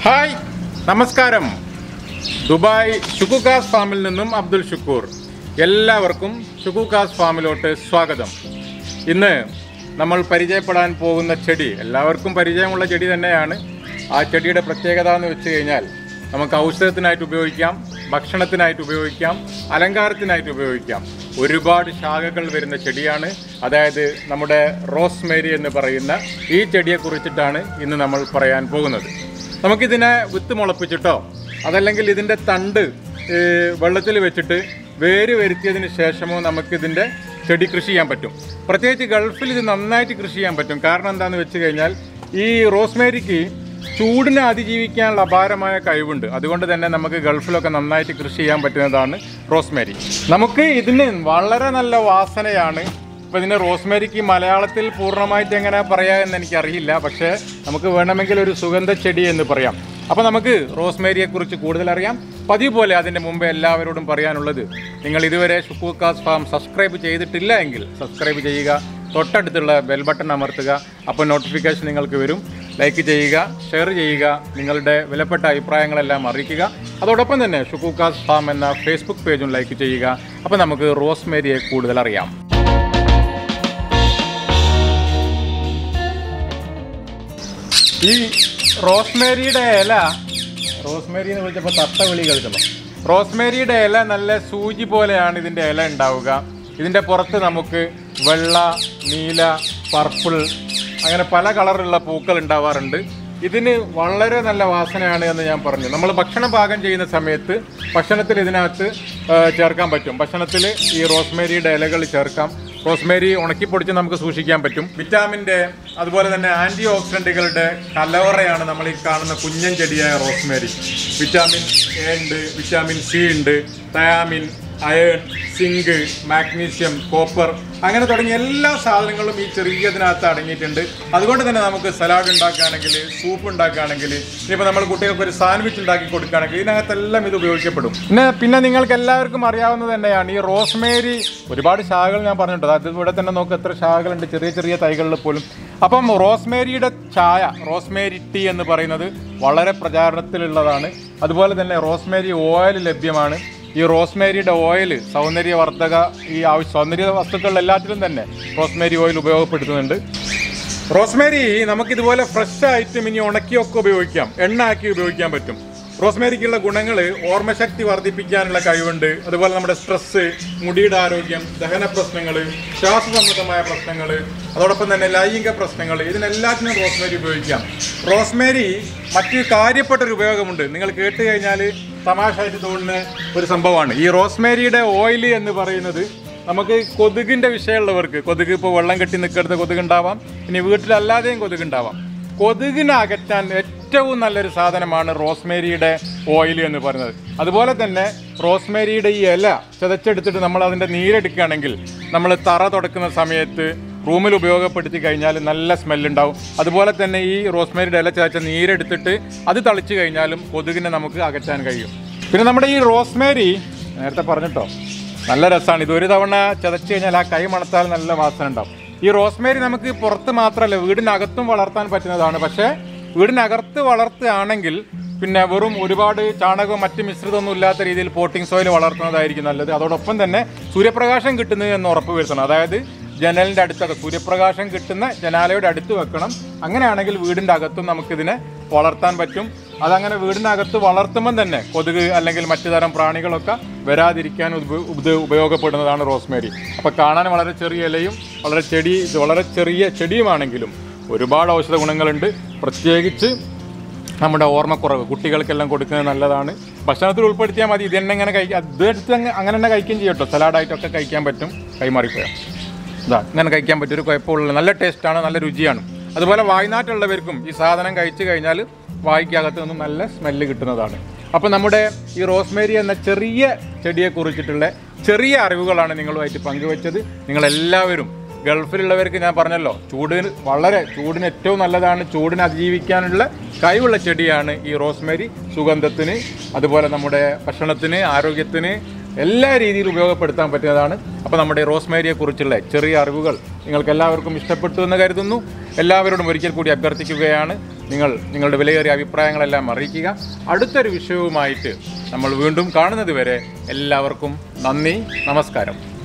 hi നമസ്കാരം Dubai ഷുക്കുക്കാസ് ഫാമിൽ നിന്നും അബ്ദുൽ ഷുക്കൂർ എല്ലാവർക്കും ഷുക്കുക്കാസ് ഫാമിലോട്ട് സ്വാഗതം ഇന്ന് നമ്മൾ പരിചയപ്പെടാൻ പോകുന്ന ചെടി എല്ലാവർക്കും പരിചയമുള്ള ചെടി തന്നെയാണ് ആ ചെടിയുടെ പ്രത്യേകത എന്ന് വെച്ച് കഴിഞ്ഞാൽ നമുക്ക് ഔഷധത്തിനായിട്ട് ഉപയോഗിക്കാം ഭക്ഷണത്തിനായിട്ട് ഉപയോഗിക്കാം അലങ്കാരത്തിനായിട്ട് ഉപയോഗിക്കാം ഒരുപാട് ശാഖകൾ വരുന്ന ചെടിയാണ് അതായത് നമ്മുടെ റോസ്മേരി എന്ന് പറയുന്ന ഈ ചെടിയെ കുറിച്ചിട്ടാണ് ഇന്ന് നമ്മൾ പറയാൻ പോകുന്നത് നമുക്കിതിനെ വിത്ത് മുളപ്പിച്ചിട്ടോ അതല്ലെങ്കിൽ ഇതിൻ്റെ തണ്ട് വെള്ളത്തിൽ വെച്ചിട്ട് വേര് വരുത്തിയതിന് ശേഷമോ നമുക്കിതിൻ്റെ ചെടി കൃഷി ചെയ്യാൻ പറ്റും പ്രത്യേകിച്ച് ഗൾഫിൽ ഇത് നന്നായിട്ട് കൃഷി ചെയ്യാൻ പറ്റും കാരണം എന്താണെന്ന് വെച്ച് കഴിഞ്ഞാൽ ഈ റോസ്മേരിക്ക് ചൂടിനെ അതിജീവിക്കാനുള്ള അപാരമായ കഴിവുണ്ട് അതുകൊണ്ട് തന്നെ നമുക്ക് ഗൾഫിലൊക്കെ നന്നായിട്ട് കൃഷി ചെയ്യാൻ പറ്റുന്നതാണ് റോസ്മേരി നമുക്ക് ഇതിന് വളരെ നല്ല വാസനയാണ് ഇപ്പം ഇതിന് റോസ്മേരിക്ക് മലയാളത്തിൽ പൂർണ്ണമായിട്ട് എങ്ങനെ പറയാ എന്ന് എനിക്കറിയില്ല പക്ഷേ നമുക്ക് വേണമെങ്കിൽ ഒരു സുഗന്ധ ചെടി എന്ന് പറയാം അപ്പോൾ നമുക്ക് റോസ്മേരിയെ കുറിച്ച് കൂടുതൽ അറിയാം പതിവ് പോലെ അതിൻ്റെ മുമ്പ് എല്ലാവരോടും പറയാനുള്ളത് നിങ്ങൾ ഇതുവരെ ഷുക്കൂക്കാസ് ഫാം സബ്സ്ക്രൈബ് ചെയ്തിട്ടില്ല എങ്കിൽ സബ്സ്ക്രൈബ് ചെയ്യുക തൊട്ടടുത്തുള്ള ബെൽ ബട്ടൺ അമർത്തുക അപ്പോൾ നോട്ടിഫിക്കേഷൻ നിങ്ങൾക്ക് വരും ലൈക്ക് ചെയ്യുക ഷെയർ ചെയ്യുക നിങ്ങളുടെ വിലപ്പെട്ട അഭിപ്രായങ്ങളെല്ലാം അറിയിക്കുക അതോടൊപ്പം തന്നെ ഷുക്കൂക്കാസ് ഫാം എന്ന ഫേസ്ബുക്ക് പേജും ലൈക്ക് ചെയ്യുക അപ്പോൾ നമുക്ക് റോസ്മേരിയെ കൂടുതൽ അറിയാം ഈ റോസ്മേരിയുടെ ഇല റോസ്മേരി എന്ന് വിളിച്ചപ്പോൾ തത്ത വിളി കേൾക്കുന്നു റോസ്മേരിയുടെ ഇല നല്ല സൂചി പോലെയാണ് ഇതിൻ്റെ ഇല ഉണ്ടാവുക ഇതിൻ്റെ പുറത്ത് നമുക്ക് വെള്ള നീല പർപ്പിൾ അങ്ങനെ പല കളറുള്ള പൂക്കൾ ഉണ്ടാവാറുണ്ട് ഇതിന് വളരെ നല്ല വാസനയാണ് എന്ന് ഞാൻ പറഞ്ഞു നമ്മൾ ഭക്ഷണം പാകം ചെയ്യുന്ന സമയത്ത് ഭക്ഷണത്തിൽ ഇതിനകത്ത് ആ, ചേർക്കാൻ പറ്റും ഭക്ഷണത്തിൽ ഈ റോസ്മേരിയുടെ ഇലകൾ ചേർക്കാം റോസ്മേരി ഉണക്കിപ്പൊടിച്ച് നമുക്ക് സൂക്ഷിക്കാൻ പറ്റും വിറ്റാമിൻ്റെ അതുപോലെ തന്നെ ആൻറ്റി ഓക്സിഡൻറ്റുകളുടെ കലവറയാണ് നമ്മൾ ഈ കാണുന്ന കുഞ്ഞൻ ചെടിയായ റോസ്മേരി വിറ്റാമിൻ എ ഉണ്ട് വിറ്റാമിൻ സി ഉണ്ട് thiamine iron zinc magnesium copper അങ്ങനെ തുടങ്ങിയ എല്ലാ സാധനങ്ങളും ഈ ചെറിയതിനകത്ത് അടങ്ങിയിട്ടുണ്ട് അതുകൊണ്ട് തന്നെ നമുക്ക് സലാഡ് ഉണ്ടാക്കുകയാണെങ്കിൽ സൂപ്പ് ഉണ്ടാക്കുകയാണെങ്കിൽ ഇനിയിപ്പോൾ നമ്മൾ കുട്ടികൾക്ക് ഒരു സാൻഡ്വിച്ച് ഉണ്ടാക്കി കൊടുക്കുകയാണെങ്കിൽ ഇതിനകത്തെല്ലാം ഇത് ഉപയോഗിക്കപ്പെടും പിന്നെ പിന്നെ നിങ്ങൾക്ക് എല്ലാവർക്കും അറിയാവുന്നത് തന്നെയാണ് ഈ റോസ്മേരി ഒരുപാട് ശാഖകൾ ഞാൻ പറഞ്ഞിട്ടുണ്ട് അത് ഇവിടെ തന്നെ നോക്ക് എത്ര ശാഖകളുണ്ട് ചെറിയ ചെറിയ തൈകളിൽ പോലും അപ്പം റോസ്മേരിയുടെ ചായ റോസ്മേരി ടീ എന്ന് പറയുന്നത് വളരെ പ്രചാരണത്തിലുള്ളതാണ് അതുപോലെ തന്നെ റോസ്മേരി ഓയിൽ ലഭ്യമാണ് ഈ റോസ്മേരിയുടെ ഓയിൽ സൗന്ദര്യവർദ്ധക ഈ ആവശ്യ സൗന്ദര്യ വസ്തുക്കൾ എല്ലാത്തിലും തന്നെ റോസ്മേരി ഓയിൽ ഉപയോഗപ്പെടുത്തുന്നുണ്ട് റോസ്മേരി നമുക്കിതുപോലെ ഫ്രഷ് ആയിട്ടും ഇനി ഉണക്കിയൊക്കെ ഉപയോഗിക്കാം എണ്ണ ആക്കി ഉപയോഗിക്കാൻ പറ്റും റോസ്മേരിക്കുള്ള ഗുണങ്ങൾ ഓർമ്മശക്തി വർദ്ധിപ്പിക്കാനുള്ള കഴിവുണ്ട് അതുപോലെ നമ്മുടെ സ്ട്രെസ്സ് മുടിയുടെ ആരോഗ്യം ദഹന പ്രശ്നങ്ങൾ ശ്വാസസംബന്ധമായ പ്രശ്നങ്ങൾ അതോടൊപ്പം തന്നെ ലൈംഗിക പ്രശ്നങ്ങൾ ഇതിനെല്ലാത്തിനും റോസ്മേരി ഉപയോഗിക്കാം റോസ്മേരി മറ്റ് കാര്യപ്പെട്ട ഒരു ഉപയോഗമുണ്ട് നിങ്ങൾ കേട്ട് കഴിഞ്ഞാൽ തമാശയായിട്ട് തോന്നുന്ന ഒരു സംഭവമാണ് ഈ റോസ്മേരിയുടെ ഓയിൽ എന്ന് പറയുന്നത് നമുക്ക് കൊതുകിൻ്റെ വിഷയമുള്ളവർക്ക് കൊതുക് ഇപ്പോൾ വെള്ളം കെട്ടി നിൽക്കുന്നത് കൊതുകുണ്ടാവാം ഇനി വീട്ടിലല്ലാതെയും കൊതുകുണ്ടാവാം കൊതുകിനെ അകറ്റാൻ ഏറ്റവും നല്ലൊരു സാധനമാണ് റോസ്മേരിയുടെ ഓയിൽ എന്ന് പറയുന്നത് അതുപോലെ തന്നെ റോസ്മേരിയുടെ ഈ ഇല ചതച്ചെടുത്തിട്ട് നമ്മൾ അതിൻ്റെ നീരെടുക്കുകയാണെങ്കിൽ നമ്മൾ തറ തുടക്കുന്ന സമയത്ത് റൂമിൽ ഉപയോഗപ്പെടുത്തി കഴിഞ്ഞാൽ നല്ല സ്മെല്ലുണ്ടാവും അതുപോലെ തന്നെ ഈ റോസ്മേരിയുടെ ഇല ചതച്ച നീരെടുത്തിട്ട് അത് തളിച്ചു കഴിഞ്ഞാലും കൊതുകിനെ നമുക്ക് അകറ്റാൻ കഴിയും പിന്നെ നമ്മുടെ ഈ റോസ്മേരി നേരത്തെ പറഞ്ഞിട്ടോ നല്ല രസമാണ് ഇത് ഒരു തവണ ചതച്ച് കഴിഞ്ഞാൽ ആ കൈ മണത്താൽ നല്ല വാസന ഉണ്ടാവും ഈ റോസ്മേരി നമുക്ക് പുറത്ത് മാത്രമല്ല വീടിനകത്തും വളർത്താൻ പറ്റുന്നതാണ് പക്ഷേ വീടിനകത്ത് വളർത്തുകയാണെങ്കിൽ പിന്നെ വെറും ഒരുപാട് ചാണകവും മറ്റ് മിശ്രിതമൊന്നും ഇല്ലാത്ത രീതിയിൽ പോട്ടിംഗ് സോയിൽ വളർത്തുന്നതായിരിക്കും നല്ലത് അതോടൊപ്പം തന്നെ സൂര്യപ്രകാശം കിട്ടുന്നത് എന്ന് ഉറപ്പ് വരുത്തണം അതായത് ജനലിൻ്റെ അടുത്തൊക്കെ സൂര്യപ്രകാശം കിട്ടുന്ന ജനാലയുടെ അടുത്ത് വെക്കണം അങ്ങനെയാണെങ്കിൽ വീടിൻ്റെ അകത്തും നമുക്കിതിനെ വളർത്താൻ പറ്റും അതങ്ങനെ വീടിനകത്ത് വളർത്തുമ്പം തന്നെ കൊതുക് അല്ലെങ്കിൽ മറ്റു തരം പ്രാണികളൊക്കെ വരാതിരിക്കാൻ ഉപ- ഇത് ഉപയോഗപ്പെടുന്നതാണ് റോസ്മേരി അപ്പോൾ കാണാൻ വളരെ ചെറിയ ഇലയും വളരെ ചെടി ഇത് വളരെ ചെറിയ ചെടിയുമാണെങ്കിലും ഒരുപാട് ഔഷധ ഗുണങ്ങളുണ്ട് പ്രത്യേകിച്ച് നമ്മുടെ ഓർമ്മക്കുറവ് കുട്ടികൾക്കെല്ലാം കൊടുക്കുന്നത് നല്ലതാണ് ഭക്ഷണത്തിൽ ഉൾപ്പെടുത്തിയാൽ മതി ഇത് തന്നെ ഇങ്ങനെ കഴിക്കാം അത് എടുത്ത് അങ്ങ് അങ്ങനെ തന്നെ കഴിക്കുകയും ചെയ്യും കേട്ടോ സലാഡായിട്ടൊക്കെ കഴിക്കാൻ പറ്റും കൈമാറിപ്പോയാൽ ഇതാ ഇങ്ങനെ കഴിക്കാൻ പറ്റിയൊരു കുഴപ്പമുള്ള നല്ല ടേസ്റ്റാണ് നല്ല രുചിയാണ് അതുപോലെ വായ്നാട്ടുള്ളവർക്കും ഈ സാധനം കഴിച്ചു കഴിഞ്ഞാൽ വായിക്കകത്ത് നിന്നും നല്ല സ്മെല്ല് കിട്ടുന്നതാണ് അപ്പോൾ നമ്മുടെ ഈ റോസ്മേരി എന്ന ചെറിയ ചെടിയെ കുറിച്ചിട്ടുള്ള ചെറിയ അറിവുകളാണ് നിങ്ങളുമായിട്ട് പങ്കുവെച്ചത് നിങ്ങളെല്ലാവരും ഗൾഫിലുള്ളവർക്ക് ഞാൻ പറഞ്ഞല്ലോ ചൂടിന് വളരെ ചൂടിന് ഏറ്റവും നല്ലതാണ് ചൂടിനെ അതിജീവിക്കാനുള്ള കഴിവുള്ള ചെടിയാണ് ഈ റോസ്മേരി സുഗന്ധത്തിന് അതുപോലെ നമ്മുടെ ഭക്ഷണത്തിന് ആരോഗ്യത്തിന് എല്ലാ രീതിയിലും ഉപയോഗപ്പെടുത്താൻ പറ്റുന്നതാണ് അപ്പോൾ നമ്മുടെ റോസ്മേരിയെക്കുറിച്ചുള്ള ചെറിയ അറിവുകൾ നിങ്ങൾക്ക് എല്ലാവർക്കും ഇഷ്ടപ്പെട്ടു എന്ന് കരുതുന്നു എല്ലാവരോടും ഒരിക്കൽ കൂടി അഭ്യർത്ഥിക്കുകയാണ് നിങ്ങൾ നിങ്ങളുടെ വിലയേറിയ അഭിപ്രായങ്ങളെല്ലാം അറിയിക്കുക അടുത്തൊരു വിഷയവുമായിട്ട് നമ്മൾ വീണ്ടും കാണുന്നത് വരെ എല്ലാവർക്കും നന്ദി നമസ്കാരം